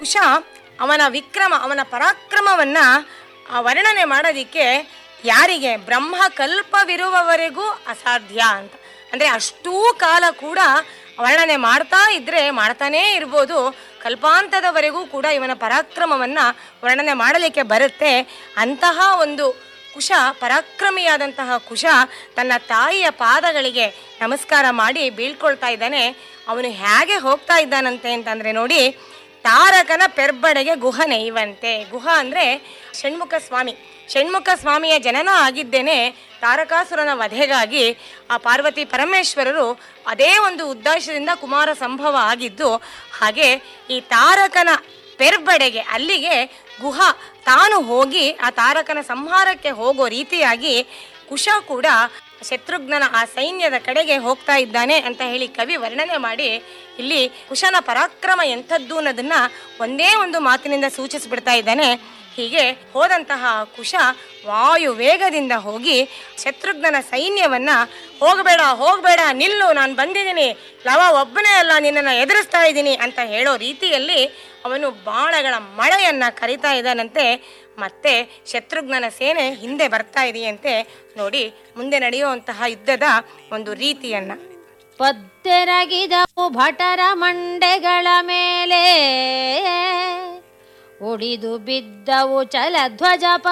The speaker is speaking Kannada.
ಕುಶ ಅವನ ವಿಕ್ರಮ ಅವನ ಪರಾಕ್ರಮವನ್ನ ಆ, ವರ್ಣನೆ ಮಾಡೋದಿಕ್ಕೆ ಯಾರಿಗೆ ಬ್ರಹ್ಮ ಕಲ್ಪವಿರುವವರೆಗೂ ಅಸಾಧ್ಯ ಅಂತ ಅಂದರೆ ಅಷ್ಟೂ ಕಾಲ ಕೂಡ ವರ್ಣನೆ ಮಾಡ್ತಾ ಇದ್ರೆ ಮಾಡ್ತಾನೇ ಇರ್ಬೋದು ಕಲ್ಪಾಂತದವರೆಗೂ ಕೂಡ ಇವನ ಪರಾಕ್ರಮವನ್ನ ವರ್ಣನೆ ಮಾಡಲಿಕ್ಕೆ ಬರುತ್ತೆ ಅಂತಹ ಒಂದು ಕುಶ ಪರಾಕ್ರಮಿಯಾದಂತಹ ಕುಶ ತನ್ನ ತಾಯಿಯ ಪಾದಗಳಿಗೆ ನಮಸ್ಕಾರ ಮಾಡಿ ಬೀಳ್ಕೊಳ್ತಾ ಇದ್ದಾನೆ ಅವನು ಹೇಗೆ ಹೋಗ್ತಾ ಇದ್ದಾನಂತೆ ಅಂತಂದ್ರೆ ನೋಡಿ ತಾರಕನ ಪೆರ್ಬಡೆಗೆ ಗುಹ ನೇಯ್ವಂತೆ ಗುಹ ಅಂದ್ರೆ ಷಣ್ಮುಖ ಸ್ವಾಮಿ ಷಣ್ಮುಖ ಸ್ವಾಮಿಯ ಜನನ ಆಗಿದ್ದೇನೆ ತಾರಕಾಸುರನ ವಧೆಗಾಗಿ ಆ ಪಾರ್ವತಿ ಪರಮೇಶ್ವರರು ಅದೇ ಒಂದು ಉದ್ದೇಶದಿಂದ ಕುಮಾರ ಸಂಭವ ಆಗಿದ್ದು ಹಾಗೆ ಈ ತಾರಕನ ಪೆರ್ಬಡೆಗೆ ಅಲ್ಲಿಗೆ ಗುಹ ತಾನು ಹೋಗಿ ಆ ತಾರಕನ ಸಂಹಾರಕ್ಕೆ ಹೋಗೋ ರೀತಿಯಾಗಿ ಕುಶ ಕೂಡ ಶತ್ರುಘ್ನನ ಆ ಸೈನ್ಯದ ಕಡೆಗೆ ಹೋಗ್ತಾ ಇದ್ದಾನೆ ಅಂತ ಹೇಳಿ ಕವಿ ವರ್ಣನೆ ಮಾಡಿ ಇಲ್ಲಿ ಕುಶನ ಪರಾಕ್ರಮ ಎಂಥದ್ದು ಅನ್ನೋದನ್ನ ಒಂದೇ ಒಂದು ಮಾತಿನಿಂದ ಸೂಚಿಸಿಬಿಡ್ತಾ ಇದ್ದಾನೆ ಹೀಗೆ ಹೋದಂತಹ ಕುಶ ವಾಯು ವೇಗದಿಂದ ಹೋಗಿ ಶತ್ರುಘ್ನನ ಸೈನ್ಯವನ್ನ ಹೋಗಬೇಡ ಹೋಗಬೇಡ ನಿಲ್ಲು ನಾನು ಬಂದಿದ್ದೀನಿ ಲವ ಒಬ್ಬನೇ ಅಲ್ಲ ನಿನ್ನನ್ನು ಎದುರಿಸ್ತಾ ಇದ್ದೀನಿ ಅಂತ ಹೇಳೋ ರೀತಿಯಲ್ಲಿ ಅವನು ಬಾಣಗಳ ಮಳೆಯನ್ನ ಕರಿತಾ ಇದ್ದಾನಂತೆ ಮತ್ತೆ ಶತ್ರುಘ್ನನ ಸೇನೆ ಹಿಂದೆ ಬರ್ತಾ ಇದೆಯಂತೆ ನೋಡಿ ಮುಂದೆ ನಡೆಯುವಂತಹ ಯುದ್ಧದ ಒಂದು ರೀತಿಯನ್ನ ಪದ್ದೆರಗಿದವು ಭಟರ ಮಂಡೆಗಳ ಮೇಲೆ ಒಡಿದು ಬಿದ್ದವು ಚಲಧ್ವಜ